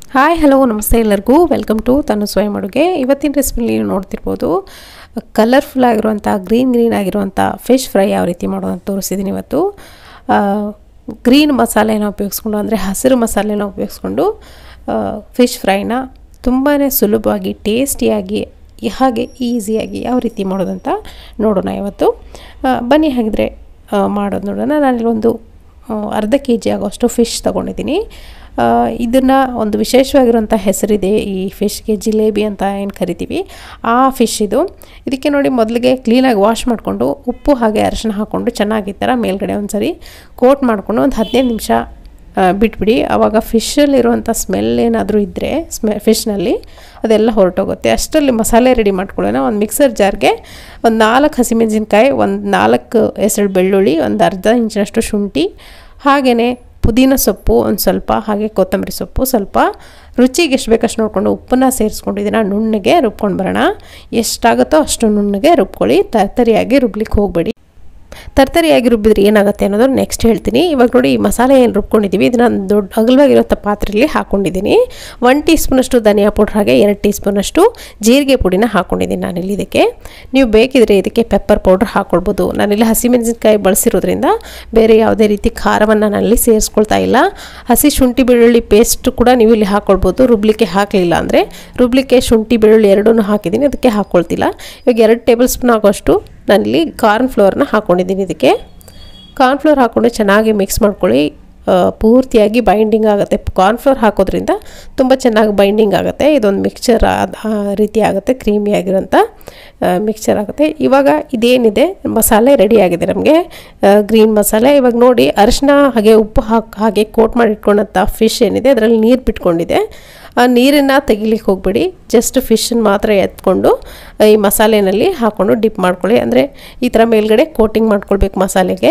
hi hello ನಮಸ್ತೆ ಎಲ್ಲರಿಗೂ welcome to ತನು ಸ್ವಯಂ ಅಡುಗೆ ಇವತ್ತಿನ ರೆಸಿಪಿಲಿ ನೀವು ನೋಡ್ತಿರ್ಬೋದು ಕಲರ್ಫುಲ್ ಆಗಿರುವಂಥ ಗ್ರೀನ್ ಗ್ರೀನ್ ಆಗಿರುವಂಥ ಫಿಶ್ ಫ್ರೈ ಯಾವ ರೀತಿ ಮಾಡೋದು ಅಂತ ತೋರಿಸಿದ್ದೀನಿ ಇವತ್ತು ಗ್ರೀನ್ ಮಸಾಲೆನ ಉಪಯೋಗಿಸ್ಕೊಂಡು ಅಂದರೆ ಹಸಿರು ಮಸಾಲೆನ ಉಪಯೋಗಿಸ್ಕೊಂಡು ಫಿಶ್ ಫ್ರೈನ ತುಂಬಾ ಸುಲಭವಾಗಿ ಟೇಸ್ಟಿಯಾಗಿ ಹಾಗೆ ಈಸಿಯಾಗಿ ಯಾವ ರೀತಿ ಮಾಡೋದಂತ ನೋಡೋಣ ಇವತ್ತು ಆ, ಬನ್ನಿ ಹಾಗಿದ್ರೆ ಆ, ಮಾಡೋದು ನೋಡೋಣ ನಾನಿಲ್ಲಿ ಒಂದು ಆ, ಅರ್ಧ ಕೆ ಜಿ ಆಗೋಷ್ಟು ಫಿಶ್ ತೊಗೊಂಡಿದ್ದೀನಿ ಇದನ್ನು ಒಂದು ವಿಶೇಷವಾಗಿರುವಂಥ ಹೆಸರಿದೆ ಈ ಫಿಶ್ಗೆ ಜಿಲೇಬಿ ಅಂತ ಏನು ಕರಿತೀವಿ ಆ ಫಿಶ್ ಇದು ಇದಕ್ಕೆ ನೋಡಿ ಮೊದಲಿಗೆ ಕ್ಲೀನಾಗಿ ವಾಶ್ ಮಾಡಿಕೊಂಡು ಉಪ್ಪು ಹಾಗೆ ಅರಿಶಿನ ಹಾಕ್ಕೊಂಡು ಚೆನ್ನಾಗಿ ಈ ಥರ ಮೇಲ್ಗಡೆ ಒಂದು ಸರಿ ಕೋಟ್ ಮಾಡಿಕೊಂಡು ಒಂದು ಹದಿನೈದು ನಿಮಿಷ ಆ, ಬಿಟ್ಬಿಡಿ ಆವಾಗ ಫಿಶಲ್ಲಿರುವಂಥ ಸ್ಮೆಲ್ ಏನಾದರೂ ಇದ್ದರೆ ಸ್ಮೆ ಫಿಶ್ನಲ್ಲಿ ಅದೆಲ್ಲ ಹೊರಟೋಗುತ್ತೆ ಅಷ್ಟರಲ್ಲಿ ಮಸಾಲೆ ರೆಡಿ ಮಾಡ್ಕೊಳ್ಳೋಣ ಒಂದು ಮಿಕ್ಸರ್ ಜಾರ್ಗೆ ಒಂದು ನಾಲ್ಕು ಹಸಿಮೆಣಸಿನ್ಕಾಯಿ ಒಂದು ನಾಲ್ಕು ಹೆಸರು ಬೆಳ್ಳುಳ್ಳಿ ಒಂದು ಅರ್ಧ ಇಂಚಿನಷ್ಟು ಶುಂಠಿ ಹಾಗೆಯೇ ಪುದೀನ ಸೊಪ್ಪು ಒಂದು ಸ್ವಲ್ಪ ಹಾಗೆ ಕೊತ್ತಂಬರಿ ಸೊಪ್ಪು ಸ್ವಲ್ಪ ರುಚಿಗೆ ಎಷ್ಟು ಬೇಕಷ್ಟು ನೋಡಿಕೊಂಡು ಉಪ್ಪನ್ನ ಸೇರಿಸ್ಕೊಂಡು ಇದನ್ನು ನುಣ್ಣಗೆ ರುಬ್ಕೊಂಡು ಬರೋಣ ಎಷ್ಟಾಗುತ್ತೋ ಅಷ್ಟು ನುಣ್ಣಗೆ ರುಬ್ಕೊಳ್ಳಿ ತರ್ತರಿಯಾಗಿ ರುಬ್ಲಿಕ್ಕೆ ಹೋಗಬೇಡಿ ತರ್ತರಿಯಾಗಿ ರುಬ್ಬಿದ್ರೆ ಏನಾಗುತ್ತೆ ಅನ್ನೋದು ನೆಕ್ಸ್ಟ್ ಹೇಳ್ತೀನಿ ಇವಾಗ ನೋಡಿ ಈ ಮಸಾಲೆ ಏನು ರುಬ್ಕೊಂಡಿದ್ದೀವಿ ಇದನ್ನು ಒಂದು ದೊಡ್ಡ ಅಗಲವಾಗಿರುವಂಥ ಪಾತ್ರೆಯಲ್ಲಿ ಹಾಕ್ಕೊಂಡಿದ್ದೀನಿ ಒನ್ ಟೀ ಸ್ಪೂನಷ್ಟು ಧನಿಯಾ ಪೌಡ್ರ್ ಹಾಗೆ ಎರಡು ಟೀ ಸ್ಪೂನಷ್ಟು ಜೀರಿಗೆ ಪುಡಿನ ಹಾಕ್ಕೊಂಡಿದ್ದೀನಿ ನಾನಿಲ್ಲಿ ಇದಕ್ಕೆ ನೀವು ಬೇಕಿದ್ರೆ ಇದಕ್ಕೆ ಪೆಪ್ಪರ್ ಪೌಡ್ರ್ ಹಾಕ್ಕೊಳ್ಬೋದು ನಾನಿಲ್ಲಿ ಹಸಿಮೆಣಸಿನ್ಕಾಯಿ ಬಳಸಿರೋದ್ರಿಂದ ಬೇರೆ ಯಾವುದೇ ರೀತಿ ಖಾರವನ್ನು ನಾನಲ್ಲಿ ಸೇರಿಸ್ಕೊಳ್ತಾ ಇಲ್ಲ ಹಸಿ ಶುಂಠಿ ಬೆಳ್ಳುಳ್ಳಿ ಪೇಸ್ಟ್ ಕೂಡ ನೀವು ಇಲ್ಲಿ ಹಾಕ್ಕೊಳ್ಬೋದು ರುಬ್ಲಿಕ್ಕೆ ಹಾಕಲಿಲ್ಲ ಅಂದರೆ ರುಬ್ಲಿಕ್ಕೆ ಶುಂಠಿ ಬೆಳ್ಳುಳ್ಳಿ ಎರಡೂ ಹಾಕಿದ್ದೀನಿ ಅದಕ್ಕೆ ಹಾಕ್ಕೊಳ್ತಿಲ್ಲ ಇವಾಗ ಎರಡು ಟೇಬಲ್ ಸ್ಪೂನ್ ಆಗೋಷ್ಟು ನಾನಿಲ್ಲಿ ಕಾರ್ನ್ ಫ್ಲೋರ್ನ ಹಾಕ್ಕೊಂಡಿದ್ದೀನಿ ಇದಕ್ಕೆ ಕಾರ್ನ್ ಫ್ಲೋರ್ ಹಾಕ್ಕೊಂಡು ಚೆನ್ನಾಗಿ ಮಿಕ್ಸ್ ಮಾಡ್ಕೊಳ್ಳಿ ಆ, ಪೂರ್ತಿಯಾಗಿ ಬೈಂಡಿಂಗ್ ಆಗುತ್ತೆ ಕಾರ್ನ್ಫ್ಲೋರ್ ಹಾಕೋದ್ರಿಂದ ತುಂಬ ಚೆನ್ನಾಗಿ ಬೈಂಡಿಂಗ್ ಆಗುತ್ತೆ ಇದೊಂದು ಮಿಕ್ಸ್ಚರ್ ಆ ರೀತಿ ಆಗುತ್ತೆ ಕ್ರೀಮಿ ಆಗಿರೋಂಥ ಮಿಕ್ಸ್ಚರ್ ಆಗುತ್ತೆ ಇವಾಗ ಇದೇನಿದೆ ಮಸಾಲೆ ರೆಡಿ ಆಗಿದೆ ನಮಗೆ ಗ್ರೀನ್ ಮಸಾಲೆ ಇವಾಗ ನೋಡಿ ಅರಿಶಿನ ಹಾಗೆ ಉಪ್ಪು ಹಾಕಿ ಹಾಗೆ ಕೋಟ್ ಮಾಡಿ ಇಟ್ಕೊಂಡಂಥ ಫಿಶ್ ಏನಿದೆ ಅದರಲ್ಲಿ ನೀರು ಬಿಟ್ಕೊಂಡಿದೆ ಆ ನೀರನ್ನು ತೆಗಿಲಿಕ್ಕೆ ಹೋಗ್ಬೇಡಿ ಜಸ್ಟ್ ಫಿಶನ್ನು ಮಾತ್ರ ಎತ್ಕೊಂಡು ಈ ಮಸಾಲೆನಲ್ಲಿ ಹಾಕ್ಕೊಂಡು ಡಿಪ್ ಮಾಡ್ಕೊಳ್ಳಿ ಅಂದರೆ ಈ ಥರ ಮೇಲ್ಗಡೆ ಕೋಟಿಂಗ್ ಮಾಡ್ಕೊಳ್ಬೇಕು ಮಸಾಲೆಗೆ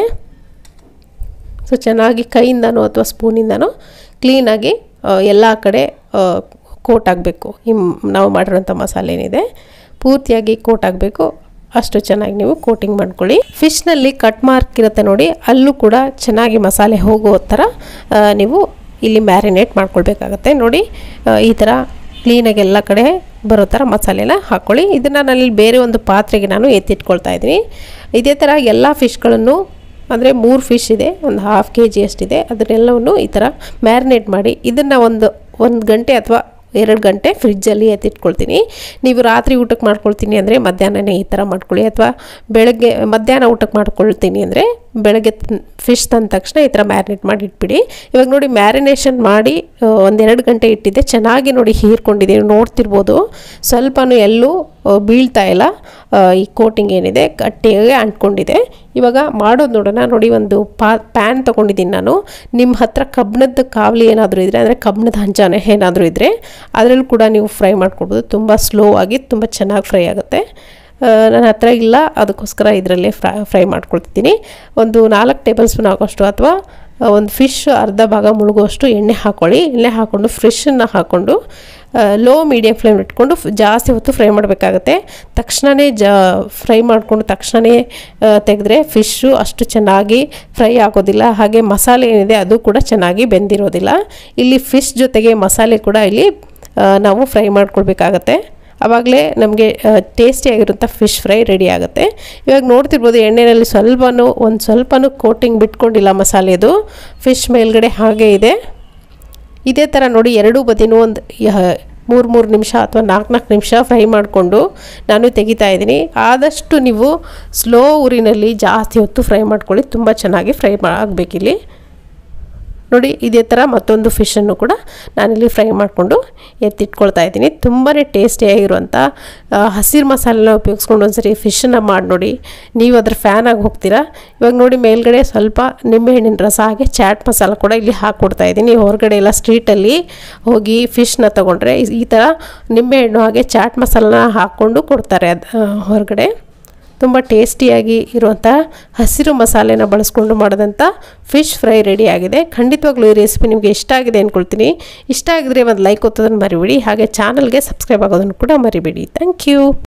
ಸೊ ಚೆನ್ನಾಗಿ ಕೈಯಿಂದನೋ ಅಥವಾ ಸ್ಪೂನಿಂದನೋ ಕ್ಲೀನಾಗಿ ಎಲ್ಲ ಕಡೆ ಕೋಟ್ ಆಗಬೇಕು ಈ ಮ್- ನಾವು ಮಾಡಿರೋಂಥ ಮಸಾಲೆ ಏನಿದೆ ಪೂರ್ತಿಯಾಗಿ ಕೋಟ್ ಆಗಬೇಕು ಅಷ್ಟು ಚೆನ್ನಾಗಿ ನೀವು ಕೋಟಿಂಗ್ ಮಾಡ್ಕೊಳ್ಳಿ ಫಿಶ್ನಲ್ಲಿ ಕಟ್ ಮಾರ್ಕ್ ಇರುತ್ತೆ ನೋಡಿ ಅಲ್ಲೂ ಕೂಡ ಚೆನ್ನಾಗಿ ಮಸಾಲೆ ಹೋಗೋ ಥರ ಆ, ನೀವು ಇಲ್ಲಿ ಮ್ಯಾರಿನೇಟ್ ಮಾಡ್ಕೊಳ್ಬೇಕಾಗತ್ತೆ ನೋಡಿ ಆ, ಈ ಥರ ಕ್ಲೀನಾಗಿ ಎಲ್ಲ ಕಡೆ ಬರೋ ಥರ ಮಸಾಲೆನ ಹಾಕ್ಕೊಳ್ಳಿ ಇದನ್ನು ನಾನಲ್ಲಿ ಬೇರೆ ಒಂದು ಪಾತ್ರೆಗೆ ನಾನು ಎತ್ತಿಟ್ಕೊಳ್ತಾ ಇದ್ದೀನಿ ಇದೇ ಥರ ಎಲ್ಲ ಫಿಶ್ಗಳನ್ನು ಅಂದರೆ ಮೂರು ಫಿಶ್ ಇದೆ ಒಂದು ಹಾಫ್ ಕೆ ಜಿ ಅಷ್ಟಿದೆ ಅದನ್ನೆಲ್ಲವನ್ನು ಈ ಥರ ಮ್ಯಾರಿನೇಟ್ ಮಾಡಿ ಇದನ್ನು ಒಂದು ಒಂದು ಗಂಟೆ ಅಥವಾ ಎರಡು ಗಂಟೆ ಫ್ರಿಜ್ಜಲ್ಲಿ ಎತ್ತಿಟ್ಕೊಳ್ತೀನಿ ನೀವು ರಾತ್ರಿ ಊಟಕ್ಕೆ ಮಾಡ್ಕೊಳ್ತೀನಿ ಅಂದರೆ ಮಧ್ಯಾಹ್ನನೇ ಈ ಥರ ಮಾಡ್ಕೊಳ್ಳಿ ಅಥವಾ ಬೆಳಗ್ಗೆ ಮಧ್ಯಾಹ್ನ ಊಟಕ್ಕೆ ಮಾಡ್ಕೊಳ್ತೀನಿ ಅಂದರೆ ಬೆಳಗ್ಗೆ ಫಿಶ್ ತಂದ ತಕ್ಷಣ ಈ ಥರ ಮ್ಯಾರಿನೇಟ್ ಮಾಡಿ ಇಟ್ಬಿಡಿ ಇವಾಗ ನೋಡಿ ಮ್ಯಾರಿನೇಷನ್ ಮಾಡಿ ಆ, ಒಂದೆರಡು ಗಂಟೆ ಇಟ್ಟಿದ್ದೆ ಚೆನ್ನಾಗಿ ನೋಡಿ ಹೀರ್ಕೊಂಡಿದೆ ನೀವು ನೋಡ್ತಿರ್ಬೋದು ಸ್ವಲ್ಪನೂ ಎಲ್ಲೂ ಆ, ಬೀಳ್ತಾ ಇಲ್ಲ ಆ, ಈ ಕೋಟಿಂಗ್ ಏನಿದೆ ಗಟ್ಟಿಯಾಗಿ ಅಂಟ್ಕೊಂಡಿದೆ ಇವಾಗ ಮಾಡೋದು ನೋಡೋಣ ನೋಡಿ ಒಂದು ಪಾ ಪ್ಯಾನ್ ತೊಗೊಂಡಿದ್ದೀನಿ ನಾನು ನಿಮ್ಮ ಹತ್ರ ಕಬ್ಬಿಣದ ಕಾವಲಿ ಏನಾದರೂ ಇದ್ದರೆ ಅಂದರೆ ಕಬ್ಬಿಣದ ಹಂಚಾನೆ ಏನಾದರೂ ಇದ್ದರೆ ಅದರಲ್ಲೂ ಕೂಡ ನೀವು ಫ್ರೈ ಮಾಡ್ಕೊಳ್ಬೋದು ತುಂಬ ಸ್ಲೋ ಆಗಿ ತುಂಬ ಚೆನ್ನಾಗಿ ಫ್ರೈ ಆಗುತ್ತೆ ಆ, ನನ್ನ ಹತ್ರ ಇಲ್ಲ ಅದಕ್ಕೋಸ್ಕರ ಇದರಲ್ಲೇ ಫ್ರೈ ಫ್ರೈ ಮಾಡ್ಕೊಳ್ತಿದ್ದೀನಿ ಒಂದು ನಾಲ್ಕು ಟೇಬಲ್ ಸ್ಪೂನ್ ಆಗೋಷ್ಟು ಅಥವಾ ಒಂದು ಫಿಶ್ ಅರ್ಧ ಭಾಗ ಮುಳುಗುವಷ್ಟು ಎಣ್ಣೆ ಹಾಕ್ಕೊಳ್ಳಿ ಎಣ್ಣೆ ಹಾಕ್ಕೊಂಡು ಫ್ರಿಶನ್ನು ಹಾಕ್ಕೊಂಡು ಲೋ ಮೀಡಿಯಮ್ ಫ್ಲೇಮ್ ಇಟ್ಕೊಂಡು ಫ್- ಜಾಸ್ತಿ ಹೊತ್ತು ಫ್ರೈ ಮಾಡಬೇಕಾಗತ್ತೆ ತಕ್ಷಣವೇ ಜಾ ಫ್ರೈ ಮಾಡಿಕೊಂಡು ತಕ್ಷಣವೇ ತೆಗೆದ್ರೆ ಫಿಶ್ಶು ಅಷ್ಟು ಚೆನ್ನಾಗಿ ಫ್ರೈ ಆಗೋದಿಲ್ಲ ಹಾಗೆ ಮಸಾಲೆ ಏನಿದೆ ಅದು ಕೂಡ ಚೆನ್ನಾಗಿ ಬೆಂದಿರೋದಿಲ್ಲ ಇಲ್ಲಿ ಫಿಶ್ ಜೊತೆಗೆ ಮಸಾಲೆ ಕೂಡ ಇಲ್ಲಿ ಆ, ನಾವು ಫ್ರೈ ಮಾಡ್ಕೊಳ್ಬೇಕಾಗತ್ತೆ ಆವಾಗಲೇ ನಮಗೆ ಟೇಸ್ಟಿಯಾಗಿರುವಂಥ ಫಿಶ್ ಫ್ರೈ ರೆಡಿ ಆಗುತ್ತೆ ಇವಾಗ ನೋಡ್ತಿರ್ಬೋದು ಎಣ್ಣೆಯಲ್ಲಿ ಸ್ವಲ್ಪನೂ ಒಂದು ಸ್ವಲ್ಪನೂ ಕೋಟಿಂಗ್ ಬಿಟ್ಕೊಂಡಿಲ್ಲ ಮಸಾಲೆದು ಫಿಶ್ ಮೇಲ್ಗಡೆ ಹಾಗೆ ಇದೆ ಇದೇ ಥರ ನೋಡಿ ಎರಡೂ ಬದಿನೂ ಒಂದು ಮೂರು ಮೂರು ನಿಮಿಷ ಅಥವಾ ನಾಲ್ಕು ನಾಲ್ಕು ನಿಮಿಷ ಫ್ರೈ ಮಾಡಿಕೊಂಡು ನಾನು ತೆಗಿತಾ ಇದ್ದೀನಿ ಆದಷ್ಟು ನೀವು ಸ್ಲೋ ಊರಿನಲ್ಲಿ ಜಾಸ್ತಿ ಹೊತ್ತು ಫ್ರೈ ಮಾಡ್ಕೊಳ್ಳಿ ತುಂಬ ಚೆನ್ನಾಗಿ ಫ್ರೈ ಆಗಬೇಕಿಲ್ಲಿ ನೋಡಿ ಇದೇ ಥರ ಮತ್ತೊಂದು ಫಿಶನ್ನು ಕೂಡ ನಾನಿಲ್ಲಿ ಫ್ರೈ ಮಾಡಿಕೊಂಡು ಎತ್ತಿಟ್ಕೊಳ್ತಾ ಇದ್ದೀನಿ ತುಂಬಾ ಟೇಸ್ಟಿಯಾಗಿರುವಂಥ ಹಸಿರು ಮಸಾಲೆನ ಉಪಯೋಗಿಸ್ಕೊಂಡು ಒಂದ್ಸರಿ ಫಿಶನ್ನು ಮಾಡಿ ನೋಡಿ ನೀವು ಅದ್ರ ಫ್ಯಾನ್ ಆಗಿ ಹೋಗ್ತೀರಾ ಇವಾಗ ನೋಡಿ ಮೇಲ್ಗಡೆ ಸ್ವಲ್ಪ ನಿಂಬೆಹಣ್ಣಿನ ರಸ ಹಾಗೆ ಚಾಟ್ ಮಸಾಲ ಕೂಡ ಇಲ್ಲಿ ಹಾಕ್ಕೊಡ್ತಾ ಇದ್ದೀನಿ ಹೊರಗಡೆ ಎಲ್ಲ ಸ್ಟ್ರೀಟಲ್ಲಿ ಹೋಗಿ ಫಿಶ್ನ ತೊಗೊಂಡ್ರೆ ಈ- ಈ ಥರ ನಿಂಬೆಹಣ್ಣು ಹಾಗೆ ಚಾಟ್ ಮಸಾಲನ ಹಾಕ್ಕೊಂಡು ಕೊಡ್ತಾರೆ ಅದು ಹೊರಗಡೆ ತುಂಬ ಟೇಸ್ಟಿಯಾಗಿ ಇರುವಂಥ ಹಸಿರು ಮಸಾಲೆನ ಬಳಸ್ಕೊಂಡು ಮಾಡಿದಂಥ ಫಿಶ್ ಫ್ರೈ ರೆಡಿ ಆಗಿದೆ ಖಂಡಿತವಾಗ್ಲೂ ಈ ರೆಸಿಪಿ ನಿಮಗೆ ಇಷ್ಟ ಆಗಿದೆ ಅಂದ್ಕೊಳ್ತೀನಿ ಇಷ್ಟ ಆಗಿದ್ರೆ ಒಂದು ಲೈಕ್ ಒತ್ತೋದನ್ನು ಮರಿಬೇಡಿ ಹಾಗೆ ಚಾನಲ್ಗೆ ಸಬ್ಸ್ಕ್ರೈಬ್ ಆಗೋದನ್ನು ಕೂಡ ಮರಿಬೇಡಿ ಥ್ಯಾಂಕ್ ಯು